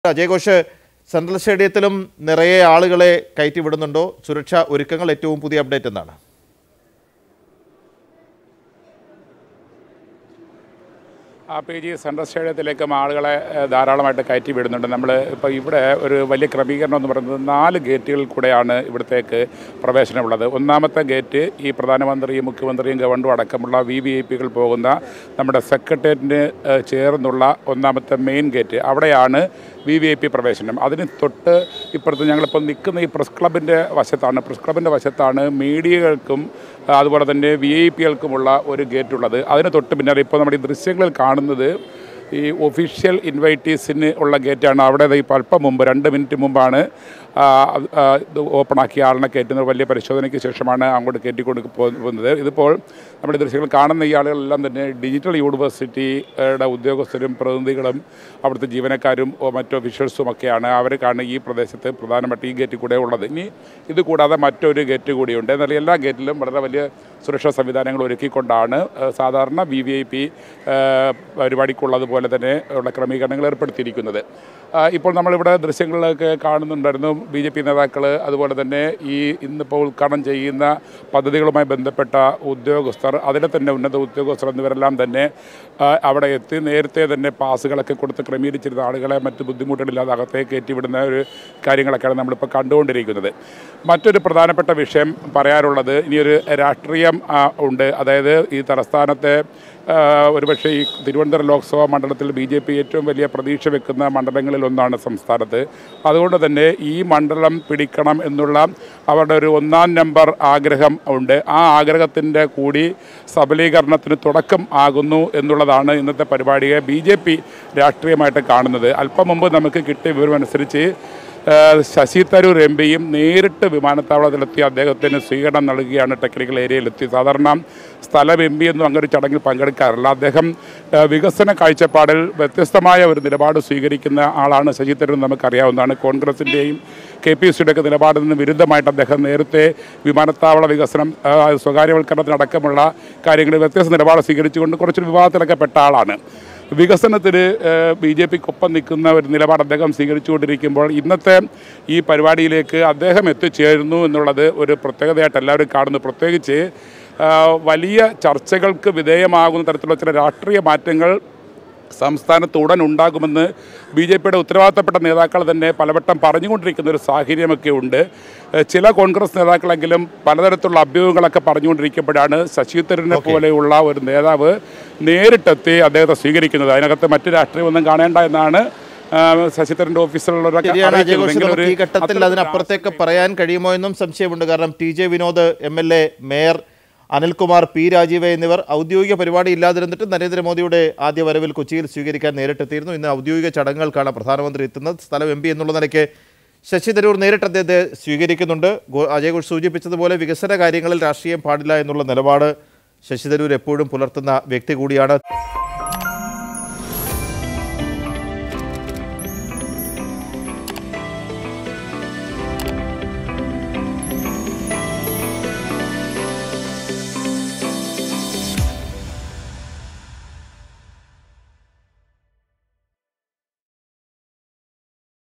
Ajay Ghosh central സ്റ്റേഡിയത്തിലും നിറയെ ആളുകളെ കയറ്റി വിടുന്നുണ്ടോ സുരക്ഷാ ഒരുക്കങ്ങൾ ഏറ്റവും പുതിയ അപ്ഡേറ്റ് എന്നാണ് ആ പി ജി സെൻട്രൽ സ്റ്റേഡിയത്തിലേക്കും ആളുകളെ ഏഹ്, ധാരാളമായിട്ട് കയറ്റി വിടുന്നുണ്ട് നമ്മൾ ഇപ്പോൾ ഇവിടെ ഒരു വലിയ ക്രമീകരണം എന്ന് പറയുന്നത് നാല് ഗേറ്റുകളിൽ കൂടെയാണ് ഇവിടത്തേക്ക് പ്രവേശനമുള്ളത് ഒന്നാമത്തെ ഗേറ്റ് ഈ പ്രധാനമന്ത്രിയും മുഖ്യമന്ത്രിയും ഗവർണറും അടക്കമുള്ള വി വി ഐ പികൾ പോകുന്ന നമ്മുടെ സെക്രട്ടേറിയറ്റിന് ഏഹ്, ചേർന്നുള്ള ഒന്നാമത്തെ മെയിൻ ഗേറ്റ് അവിടെയാണ് വി വി ഐ പി പ്രവേശനം അതിന് തൊട്ട് ഇപ്പുറത്ത് ഞങ്ങളിപ്പോൾ നിൽക്കുന്ന ഈ പ്രസ് ക്ലബിൻ്റെ വശത്താണ് പ്രസ് ക്ലബിൻ്റെ വശത്താണ് മീഡിയകൾക്കും ആ, അതുപോലെ തന്നെ വി ഐ പികൾക്കുമുള്ള ഒരു ഗേറ്റ് ഉള്ളത് അതിന് തൊട്ട് പിന്നാലെ ഇപ്പോൾ നമ്മുടെ ഈ ദൃശ്യങ്ങളിൽ കാണുന്നത് ഈ ഒഫീഷ്യൽ ഇൻവൈറ്റീസിന് ഉള്ള ഗേറ്റാണ് അവിടെ ദേ ഇപ്പോൾ അല്പം മുമ്പ് രണ്ട് മിനിറ്റ് മുമ്പാണ് ആ, ആ, ഇത് ഓപ്പണാക്കി ആളിനെ കയറ്റുന്ന വലിയ പരിശോധനയ്ക്ക് ശേഷമാണ് അങ്ങോട്ട് കയറ്റിക്കൊണ്ട് പോകുന്നത് ഇതിപ്പോൾ നമ്മുടെ ദൃശ്യങ്ങൾ കാണുന്ന ഈ ആളുകളെല്ലാം തന്നെ ഡിജിറ്റൽ യൂണിവേഴ്സിറ്റിയുടെ ഉദ്യോഗസ്ഥരും പ്രതിനിധികളും അവിടുത്തെ ജീവനക്കാരും ഓ, മറ്റ് ഒഫീഷ്യൽസും ഒക്കെയാണ് അവർക്കാണ് ഈ പ്രദേശത്ത് പ്രധാനമായിട്ട് ഈ ഗേറ്റിൽ കൂടെ ഉള്ളത് ഇനി ഇത് കൂടാതെ മറ്റൊരു ഗേറ്റ് കൂടിയുണ്ട് എന്നാൽ എല്ലാ ഗേറ്റിലും വളരെ വലിയ സുരക്ഷാ സംവിധാനങ്ങൾ ഒരുക്കിക്കൊണ്ടാണ് ഏഹ്, സാധാരണ വി വി ഐ പി പരിപാടിക്കുള്ളതുപോലെ തന്നെ ഉള്ള ക്രമീകരണങ്ങൾ ഏർപ്പെടുത്തിയിരിക്കുന്നത് ആ, ഇപ്പോൾ നമ്മളിവിടെ ദൃശ്യങ്ങളിലൊക്കെ കാണുന്നുണ്ടായിരുന്നു ബി ജെ പി നേതാക്കൾ അതുപോലെ തന്നെ ഈ ഇന്നിപ്പോൾ ഉദ്ഘാടനം ചെയ്യുന്ന പദ്ധതികളുമായി ബന്ധപ്പെട്ട ഉദ്യോഗസ്ഥർ അതിലെ തന്നെ ഉന്നത ഉദ്യോഗസ്ഥർ എന്നിവരെല്ലാം തന്നെ ആ, അവിടെ എത്തി നേരത്തെ തന്നെ പാസുകളൊക്കെ കൊടുത്ത് ക്രമീകരിച്ചിരുന്ന ആളുകളെ മറ്റ് ബുദ്ധിമുട്ടുകളില്ലാതെ അകത്തേക്ക് കയറ്റിവിടുന്ന ഒരു കാര്യങ്ങളൊക്കെയാണ് നമ്മളിപ്പോൾ കണ്ടുകൊണ്ടിരിക്കുന്നത് മറ്റൊരു പ്രധാനപ്പെട്ട വിഷയം പറയാനുള്ളത് ഇനിയൊരു രാഷ്ട്രീയം ആ, ഉണ്ട് അതായത് ഈ തലസ്ഥാനത്തെ ആ, ഒരുപക്ഷെ ഈ തിരുവനന്തപുരം ലോക്സഭാ മണ്ഡലത്തിൽ ബി ജെ പി ഏറ്റവും വലിയ പ്രതീക്ഷ വെക്കുന്ന മണ്ഡലങ്ങളിൽ ഒന്നാണ് സംസ്ഥാനത്ത് അതുകൊണ്ട് തന്നെ ഈ മണ്ഡലം പിടിക്കണം എന്നുള്ള അവരുടെ ഒരു ഒന്നാം നമ്പർ ആഗ്രഹം ഉണ്ട് ആ ആഗ്രഹത്തിൻ്റെ കൂടി സബലീകരണത്തിന് തുടക്കം ആകുന്നു എന്നുള്ളതാണ് ഇന്നത്തെ പരിപാടിയെ ബി ജെ പി രാഷ്ട്രീയമായിട്ട് കാണുന്നത് അല്പം മുമ്പ് നമുക്ക് കിട്ടിയ വിവരമനുസരിച്ച് ഏഹ് ശശി തരൂർ എം പിയും നേരിട്ട് വിമാനത്താവളത്തിലെത്തി അദ്ദേഹത്തിന് സ്വീകരണം നൽകുകയാണ് ടെക്നിക്കൽ ഏരിയയിലെത്തി സാധാരണ സ്ഥലം എം പി ഒന്നും അങ്ങനെ ഒരു ചടങ്ങിൽ പങ്കെടുക്കാറില്ല അദ്ദേഹം ഏഹ് വികസന കാഴ്ചപ്പാടിൽ വ്യത്യസ്തമായ ഒരു നിലപാട് സ്വീകരിക്കുന്ന ആളാണ് ശശി തരൂർ നമുക്കറിയാവുന്നതാണ് കോൺഗ്രസിൻ്റെയും കെ പി സിയുടെ ഒക്കെ നിലപാടിൽ നിന്ന് വിരുദ്ധമായിട്ട് അദ്ദേഹം നേരത്തെ വിമാനത്താവള വികസനം ആ, സ്വകാര്യവൽക്കരണത്തിനടക്കമുള്ള കാര്യങ്ങളിൽ വ്യത്യസ്ത നിലപാട് സ്വീകരിച്ചുകൊണ്ട് കുറച്ചൊരു വിവാദത്തിലൊക്കെ പെട്ട ആളാണ് വികസനത്തിന് ബി ജെ പിക്കൊപ്പം നിൽക്കുന്ന ഒരു നിലപാട് അദ്ദേഹം സ്വീകരിച്ചുകൊണ്ടിരിക്കുമ്പോൾ ഇന്നത്തെ ഈ പരിപാടിയിലേക്ക് അദ്ദേഹം എത്തിച്ചേരുന്നു എന്നുള്ളത് ഒരു പ്രത്യേകതയായിട്ട് എല്ലാവരും കാണുന്നു പ്രത്യേകിച്ച് ആ, വലിയ ചർച്ചകൾക്ക് വിധേയമാകുന്ന തരത്തിലുള്ള ചില രാഷ്ട്രീയ മാറ്റങ്ങൾ സംസ്ഥാനത്ത് ഉടൻ ഉണ്ടാകുമെന്ന് ബി ജെ പിയുടെ ഉത്തരവാദിത്തപ്പെട്ട നേതാക്കൾ തന്നെ പലവട്ടം പറഞ്ഞുകൊണ്ടിരിക്കുന്ന ഒരു സാഹചര്യമൊക്കെ ഉണ്ട് ഏഹ് ചില കോൺഗ്രസ് നേതാക്കളെങ്കിലും പലതരത്തിലുള്ള അഭ്യൂഹങ്ങളൊക്കെ പറഞ്ഞുകൊണ്ടിരിക്കുമ്പോഴാണ് ശശി തരൂരിനെ പോലെയുള്ള ഒരു നേതാവ് നേരിട്ടെത്തി അദ്ദേഹത്തെ സ്വീകരിക്കുന്നത് അതിനകത്ത് മറ്റു രാഷ്ട്രീയമൊന്നും കാണേണ്ട എന്നാണ് ആഹ് ശശി തരൂരിൻ്റെ ഓഫീസിലുള്ളവരൊക്കെ ശരിയാണ് അജയ് ഘോഷ് അറിയിച്ചിരുന്നത്. നമുക്ക് ഈ ഒരു ഘട്ടത്തിൽ അത്തരത്തിലുള്ള അതിനപ്പുറത്തേക്ക് പറയാൻ കഴിയുമോ എന്നും സംശയമുണ്ട് കാരണം T J Vinod M L A mayor Anilkumar P Rajeev എന്നിവർ ഔദ്യോഗിക പരിപാടി ഇല്ലാതിരുന്നിട്ട് നരേന്ദ്രമോദിയുടെ ആദ്യ വരവിൽ കൊച്ചിയിൽ സ്വീകരിക്കാൻ നേരിട്ടെത്തിയിരുന്നു ഇന്ന് ഔദ്യോഗിക ചടങ്ങുകൾക്കാണ് പ്രധാനമന്ത്രി എത്തുന്നത് സ്ഥലം എം പി എന്നുള്ള നിലയ്ക്ക് ശശി തരൂർ നേരിട്ട് അദ്ദേഹത്തെ സ്വീകരിക്കുന്നുണ്ട് ഗോ- അജയ് ഘോഷ് സൂചിപ്പിച്ചതുപോലെ വികസന കാര്യങ്ങളിൽ രാഷ്ട്രീയം പാടില്ല എന്നുള്ള നിലപാട് ശശി തരൂർ എപ്പോഴും പുലർത്തുന്ന വ്യക്തി കൂടിയാണ്